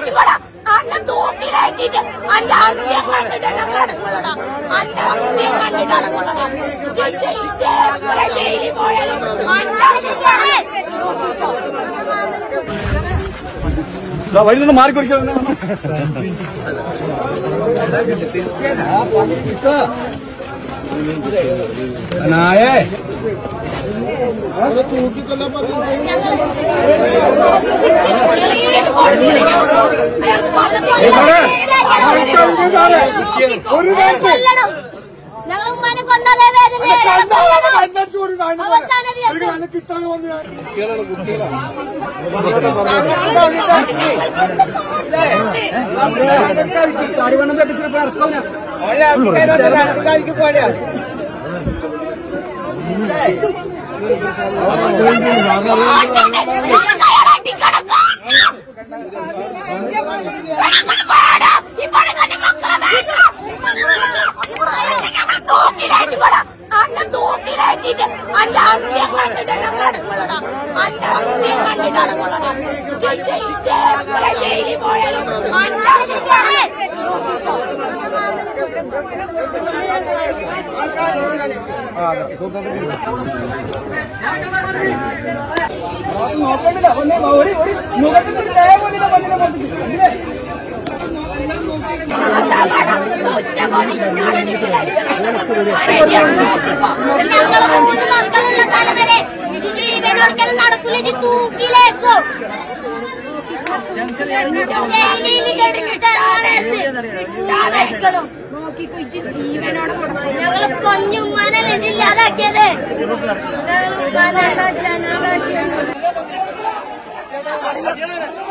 തൂക്കിലേറ്റിക്കോടാ അന്നെ തൂക്കിലേറ്റിട്ട് അന്റെ അന്ത്യം കണ്ടിട്ട് ഞങ്ങൾ അടങ്ങുള്ളടാ അന്റെ അന്ത്യം കണ്ടിട്ട് അടങ്ങുള്ളടാ ജയിലിൽ പോയാലും അന്റെ വഴി നിന്ന് മാറിക്കൊടുക്കാൻ നായേ ഒരു ഞങ്ങൾ ഉമ്മാനെ കൊന്നതേ വേദന അവസാന ദിവസം കിട്ടാൻ വന്നു അടിവണ്ണം തെറ്റിച്ചിട്ട് ഇറക്കാവുന്ന അന്നെ തൂക്കിലേറ്റിട്ട് അന്റെ അന്ത്യം കണ്ടിട്ട് ഞങ്ങൾ അടങ്ങുള്ളടാ അന്റെ അന്ത്യം കണ്ടിട്ട് അടങ്ങുള്ളടാ ജയിലിൽ പോയാലും അന്റെ നോക്കണ്ടില്ല ഒന്ന് ഒരു ഒരു മുഖത്തിന്റെ ഒരു ദയ പോലില്ല മണ്ണിനെ മണ്ണിന് ഞങ്ങള് മൂന്ന് മക്കളുള്ള കാലം വരെ ഇത് ജീവനോടുക്കലും നടക്കൂല ഇത് തൂക്കിലേക്കും ജയിലിൽ കിടന്നിട്ട് ഇറങ്ങാനെടുത്ത് ജീവനോടെ ഞങ്ങള് കൊഞ്ഞുമ്മാനല്ലേ ഇല്ലാതാക്കിയത് ഞങ്ങൾ ഉമ്മാനെ